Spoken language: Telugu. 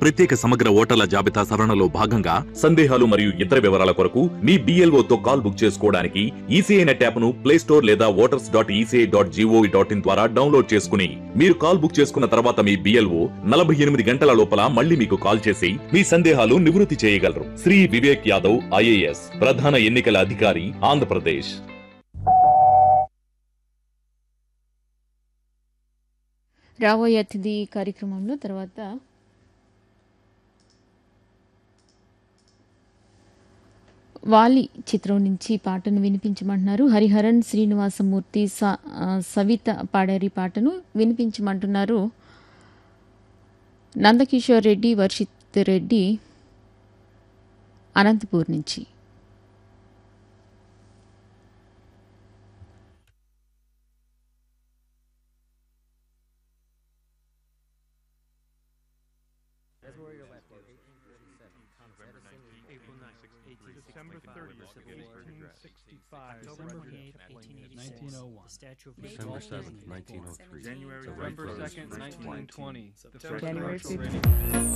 ప్రత్యేక సమగ్ర ఓటర్ల జాబితా సవరణలో భాగంగా సందేహాలు మరియు ఇతర వివరాల కొరకు మీ BLO తో కాల్ బుక్ చేసుకోవడానికి ఈసీఐ నెట్ యాప్ ను ప్లే స్టోర్ లేదా voters dot ECI dot gov dot in ద్వారా డౌన్లోడ్ చేసుకుని మీరు కాల్ బుక్ చేసుకున్న తర్వాత మీ బిఎల్ఓ నలభై ఎనిమిది గంటల లోపల మళ్ళీ మీకు కాల్ చేసి మీ సందేహాలు నివృత్తి చేయగలరు శ్రీ వివేక్ యాదవ్ ఐఏఎస్ ప్రధాన ఎన్నికల అధికారి ఆంధ్రప్రదేశ్ రాబోయే అతిథి కార్యక్రమంలో తర్వాత వాలి చిత్రం నుంచి పాటను వినిపించమంటున్నారు హరిహరన్ శ్రీనివాసమూర్తి స ఆ, సవిత పాడారి పాటను వినిపించమంటున్నారు నందకిషోర్ రెడ్డి వర్షిత్ రెడ్డి అనంతపూర్ నుంచి December 30th, 1865. October 28th, 1886. 1901. Statue of December Liberty. 7th, 1903. January The Wright November brothers 2nd, first flight. 1920. The September first January commercial 15th. radio